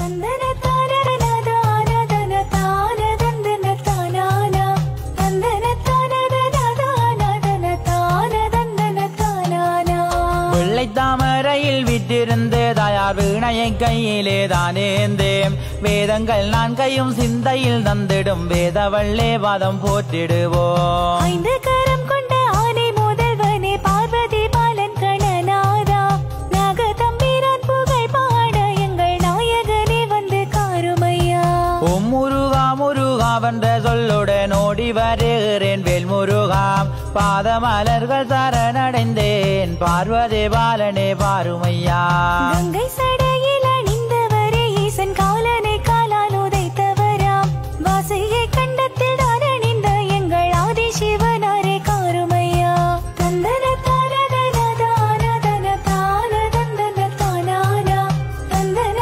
தந்தன தானதனதானதன தானதந்தன தானானா. தந்தன தானதனதானதன தானதந்தன தானானா. வெள்ளை தாமரையில் விட்டிருந்து தாயார் வீணையை கையிலே தானேந்தேம் வேதங்கள் நான் கையும் சிந்தையில் தந்திடும் வேதவள்ளே பாதம் போற்றிடுவோம் ஐந்து கரம் கொண்ட ஆனை முதல்வனே பார்வதி பாலன் கணநாதா நாகதம்பிரான் புகழ் பாட எங்கள் நாயகனே வந்து காருமையா ஓம் முருகா முருகா வென்ற சொல்லுடன் ஓடி வருகிறேன் வேல் முருகாம் பாதமலர்கள் சரணடைந்தேன் பார்வதி பாலனே பாருமையா கங்கை சடையில் அணிந்தவரே ஈசன் காலனை காலால் உதைத்தவராம் வாசையை கண்டத்தில் தான் அணிந்த எங்கள் ஆதி சிவனாரே காருமையா தந்தன தானதனதானதன தானதந்தன தானானா. தந்தன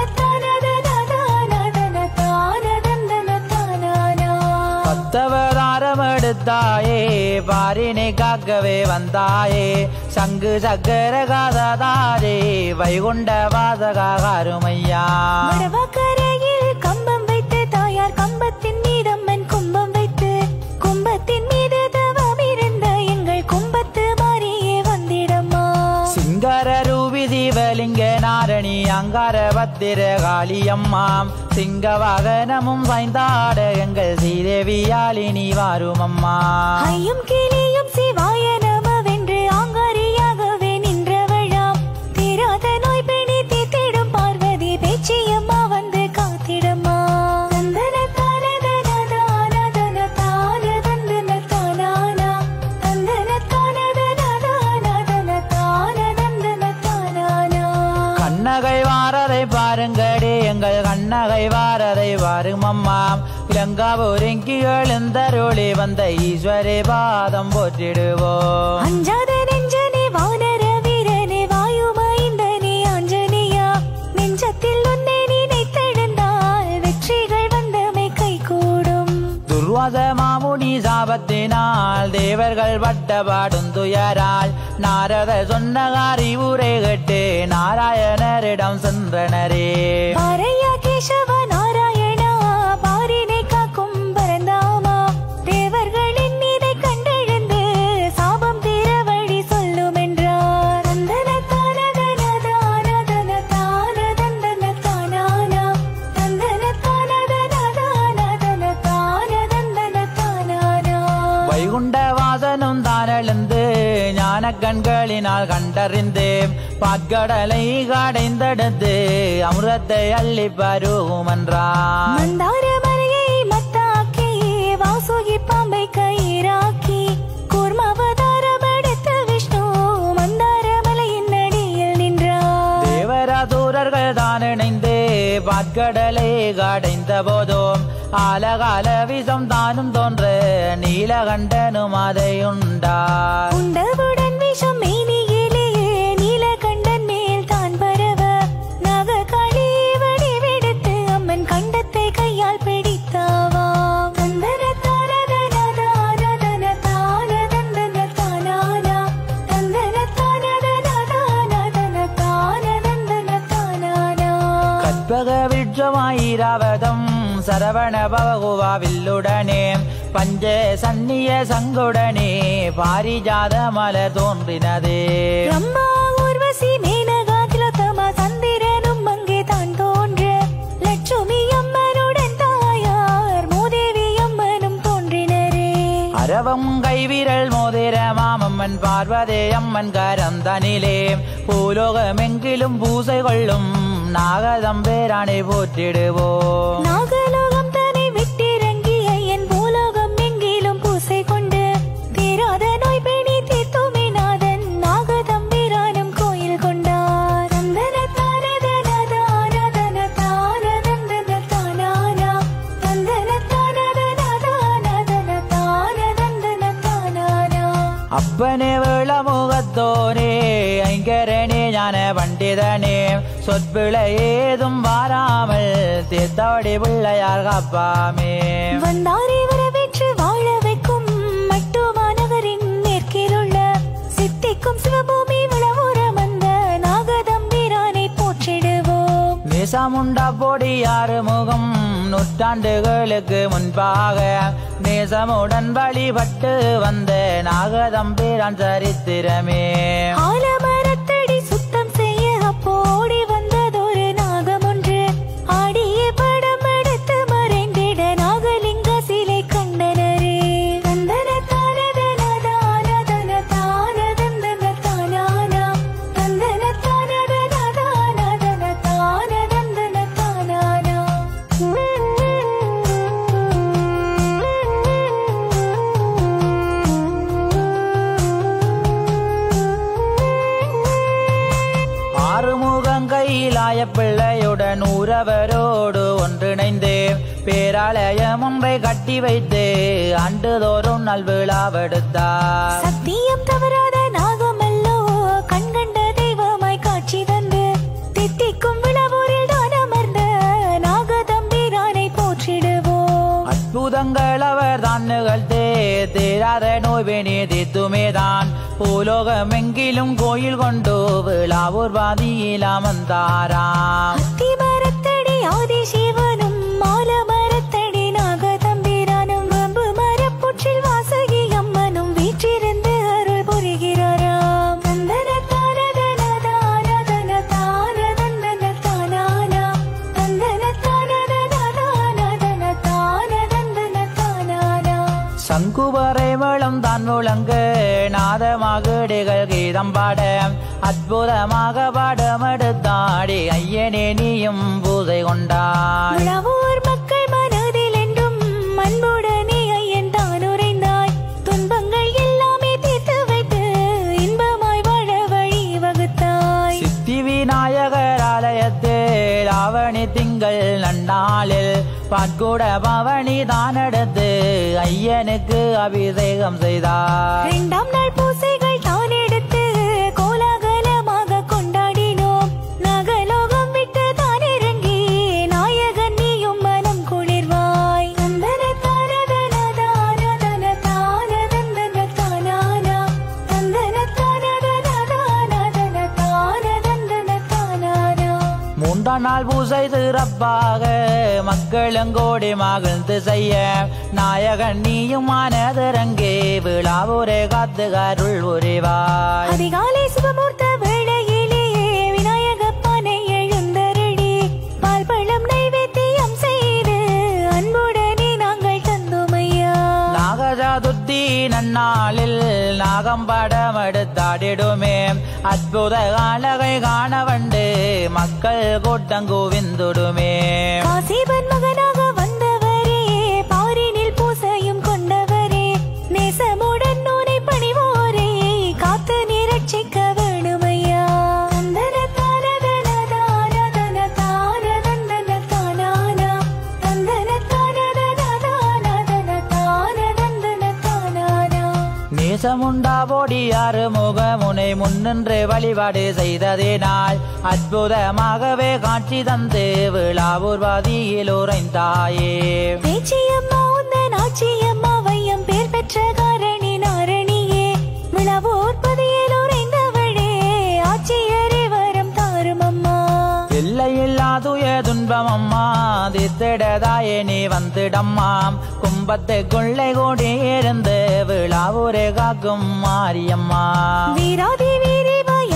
தானதனதானதன தானதந்தன தானானா. பத்தவதாரம் எடுத்தாயே பாரினை காக்கவே வந்தாயே சங்கு சக்கர காததாரே வைகுண்ட வாசகாருமையா வடவாக்கரையில் கம்பம் வைத்து தாயார் கம்பத்தின் மீதம்மன் கும்பம் வைத்து கும்பத்தின் மீது தவம் இருந்த எங்கள் கும்பத்து மாறியே வந்திடம்மா சிங்கர ரூபி சிவலிங்க நாரணி அங்கார பத்திர காளியம்மாம் சிங்க வாகனமும் சாய்ந்தாட எங்கள் ஸ்ரீதேவியாலினி வாருமம்மா ஐயும் கிளியும் சிவாய நமவென்று ஆங்காரியாகவே நின்றவளாம் தீராத நோய் பிணி தீர்த்திடும் பார்வதி பேச்சியம்மா வந்து காத்திடம்மா தந்தன தானதனதானதன தானதந்தன தானானா. தந்தன தானதனதானதன தானதந்தன தானானா. கண்ணகை வாரதை பாருங்கடி எங்கள் கண்ணகை வாரதை வாருமம்மாம் இலங்காவூரிங்கி எழுந்தருளி வந்த ஈஸ்வரி பாதம் போற்றிடுவோம் அஞ்சாத நெஞ்சனே வானர வீரனே வாயுமைந்தனே ஆஞ்சநேயா நெஞ்சத்தில் உன்னை நினைத்தெழுந்தால் வெற்றிகள் வந்தமை கைகூடும் துர்வாச மாமுனி சாபத்தினால் தேவர்கள் பட்டபாடும் துயரால் நாரத சொன்னகாரி ஊரை கட்டு நாராயணரிடம் சென்றனரே பாரையா கேசவ நாராயணா பாரினை காக்கும் பரந்தாமா தேவர்களின் மீதை கண்டெழுந்து சாபம் தீர வழி சொல்லும் என்றார் தந்தன தானதனதானதன தானதந்தன தானானா. தந்தன தானதனதானதன தானதந்தன தானானா. வைகுண்ட வாசனும் தானெழுந்து ஞான கண்களினால் கண்டறிந்து பாற்கடலை கடைந்தெடுத்து அமிர்தத்தை அள்ளி பருகுமென்றான் மந்தார மலையை மத்தாக்கி வாசுகி பாம்பை கயிறாக்கி கூர்மாவதாரம் எடுத்த விஷ்ணு மந்தார மலையின் அடியில் நின்றார் தேவராதூரர்கள் தான் இணைந்து பாற்கடலை கடைந்த போதும் ஆலகால விஷம் தானும் தோன்ற நீலகண்டனும் அதை உண்டார் உண்டவுடன் விஷம் மேனியிலே நீலகண்டன் மேல் தான் பரவ நாககாளி வடிவெடுத்து அம்மன் கண்டத்தை கையால் பிடித்தாவா தந்தன தானதனதானதன தானதந்தன தானானா. தந்தன தானதனதானதன தானதந்தன தானானா. கற்பக விட்சமாயிராவதம் சரவண பவகுவா வில்லுடனே பஞ்ச சன்னிய சங்குடனே பாரிஜாத மலர் தோன்றினதே பிரம்மா ஊர்வசி மேனகா திலோத்தமா சந்திரனும் அங்கே தான் தோன்ற லட்சுமி அம்மனுடன் தாயார் மூதேவி அம்மனும் தோன்றினரே அரவம் கைவிரல் மோதிர மாமம்மன் பார்வதே அம்மன் கரந்தனிலே பூலோகமெங்கிலும் பூசை கொள்ளும் நாகதம்பேரானை போற்றிடுவோம் நாகலோகம் தன்னை விட்டிறங்கிய என் பூலோகம் எங்கிலும் பூசை கொண்டு தீராத நோய் பிணி தீர்த்துமே நாதன் நாகதம்பிரானும் கோயில் கொண்டார் தந்தன தானதனதானதன தானதந்தன தானானா. தந்தன தானதனதானதன தானதந்தன தானானா. அப்பனே வேளமுகத்தோனே ஐங்கரனே ஞான பண்டிதனே சொற்பிழை ஏதும் வாராமல் தீர்த்தவடி பிள்ளையார் காப்பாமே வந்தாரை வரவேற்று வாழ வைக்கும் மட்டுமா நகரின் மேற்கிலுள்ள சித்திக்கும் சிவபூமி விளவுற வந்த நாகதம்பிரானை போற்றிடுவோம் நேச நேசமுண்ட பொடியாறு முகம் நூற்றாண்டுகளுக்கு முன்பாக நேசமுடன் வழிபட்டு வந்த நாகதம்பிரான் சரித்திரமே ஆலமரத்தடி சுத்தம் செய்ய அப்போடி வந்ததொரு நாகம் ஒன்று ஆடிய படம் எடுத்து மறைந்திட நாகலிங்க சிலை கண்டனரே தந்தன தானதன தானதன தானதந்தன தானானா தந்தன தானதன தானதன தானதந்தன தானானா ஆறுமுகம் கையிலாய பிள்ளையுடன் ஊரவரோடு ஒன்றிணைந்து பேராலயம் ஒன்றை கட்டி வைத்து ஆண்டுதோறும் நல்விழாவெடுத்தார் சத்தியம் தவறாத நாகமல்லோ கண்கண்ட தெய்வமாய் காட்சி தந்து தித்திக்கும் விழாவூரில் தான் அமர்ந்த நாகதம்பிரானை போற்றிடுவோம் அற்புதங்கள் அவர் தான் நிகழ்த்தே தீராத நோய்வினி தீத்துமேதான் பூலோகமெங்கிலும் கோயில் கொண்டு விழாவூர் வாதியில் அமர்ந்தாராம் அத்தி மரத்தடி ஆதிசிவனும் மால மரத்தடி நாகதம்பிரானும் வம்பு மரப்புற்றில் வாசகி அம்மனும் வீற்றிருந்து அருள் புரிகிறாராம் தந்தன தானதன தானதன தானதந்தன தானானா தந்தன தானதன தானதன தானதந்தன தானானா சங்குவரை வளம் தான் முழங்க நாதமாகடிகள் கீதம் பாட அற்புதமாக பாடம் எடுத்தாடி ஐயனே நீயும் பூதை கொண்டாய் உழவோர் மக்கள் மனதில் என்றும் அன்புடனே ஐயன் தான் உறைந்தாய் துன்பங்கள் எல்லாமே தீர்த்து வைத்து இன்பமாய் வாழ வழி வகுத்தாய் சித்தி விநாயகர் ஆலயத்தில் ஆவணி திங்கள் நன்னாளில் பாட்கூட பவனி தான் எடுத்து ஐயனுக்கு அபிஷேகம் செய்தார் இரண்டாம் நாள் பூசைகள் தான் எடுத்து கோலாகலமாக கொண்டாடினோம் நாகலோகம் விட்டு தான் இறங்கி நாயகன் நீயும் மனம் குளிர்வாய் தந்தன தானதன தானதன தானதந்தன தானானா தந்தன தானதன தானதன தானதந்தன தானானா மூன்றாம் நாள் பூசை சிறப்பாக மக்களங்கோடி மகிழ்ந்து செய்ய நாயகன் நீயும் மனதிறங்கே விழாவூரே காத்து கருள் உரிவாய் அதிகாலை சுபமூர்த்த வேளையிலே விநாயகப்பானை எழுந்தருளி பால் பழம் நைவேத்தியம் செய்து அன்புடனே நாங்கள் தந்தோமையா நாகஜாதுர்த்தி நன்னாளில் நாகம் படம் எடுத்தாடிடுமே அற்புத காலகை காண வண்டு மக்கள் கூட்டம் குவிந்துடுமே காசிபன் மகனாக வந்தவரே பாரினில் பூசையும் கொண்டவரே நேசமுடன் நூனை பணிவோரே காத்து நிரட்சிக்க வேணுமையா தந்தன தானதன தானதன தானதந்தன தானானா தந்தன தானதன தானதன தானதந்தன தானானா நேசமுண்டா போடியாறு முகமுனை முன்னின்று வழிபாடு செய்ததினால் அற்புதமாகவே காட்சி தந்து விழாவூர்வாதியில் உறைந்தாயே பேச்சியம்மா உந்தன் ஆச்சியம்மா வையம் பேர் பெற்ற காரணி நாரணியே விழாவோர் பதியில் உறைந்தவளே ஆட்சியரே வரம் தாரும் அம்மா எல்லையில்லாதுய துன்பம் அம்மா தித்திடதாயே நீ வந்திடம்மாம் கும்பத்தை கொள்ளை கூடி இருந்து விழாவூரே காக்கும் மாரியம்மா வீராதி வீரி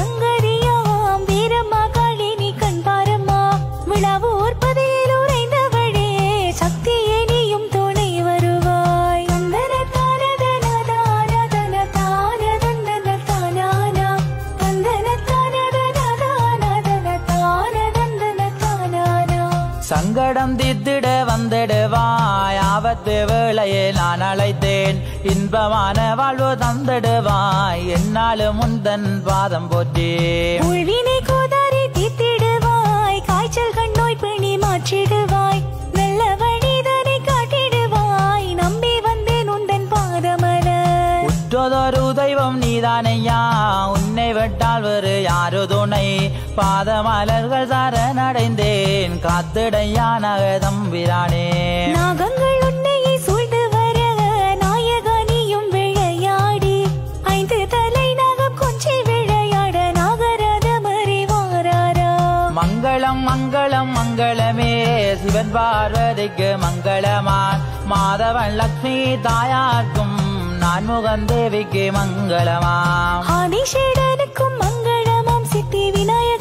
பயங்கரியாம் வீரம்மா காளினி கண் பாரம்மா விழாவோர் பதியில் உறைந்தவளே சக்தியே நீயும் துணை வருவாய் தந்தன தானதன தானதன தானதந்தன தானானா தந்தன தானதன தானதன தானதந்தன தானானா சங்கடம் தித்திட வந்திடுவாய் ஆபத்து வேளையை நான் அழைத்தேன் இன்பமான வாழ்வு தந்திடுவாய் என்னாலும் முந்தன் பாதம் போற்றி உள்வினை கோதாரி தீத்திடுவாய் காய்ச்சல் கண்ணோய் பிணி மாற்றிடுவாய் நல்ல வழிதனை காட்டிடுவாய் நம்பி வந்தேன் உந்தன் பாதமலர் உற்றதொரு தெய்வம் நீதானையா உன்னை விட்டால் வேறு யாரு துணை பாதமலர்கள் சரணடைந்தேன் காத்திடையா நகதம்பிரானே நாகங்கள் உன்னையை சூழ்ந்து வர நாயகா நீயும் விளையாடி ஐந்து தலை நாகம் கொஞ்சி விளையாட நாகராத மறிவாரா மங்களம் மங்களம் மங்களம் மங்களமே சிவன் பார்வதிக்கு மங்களமான் மாதவன் லக்ஷ்மி தாயார்க்கும் நான்முகன் தேவிக்கு மங்களமாம் ஆதிசேடனுக்கும் மங்களமாம் சித்தி விநாயகர்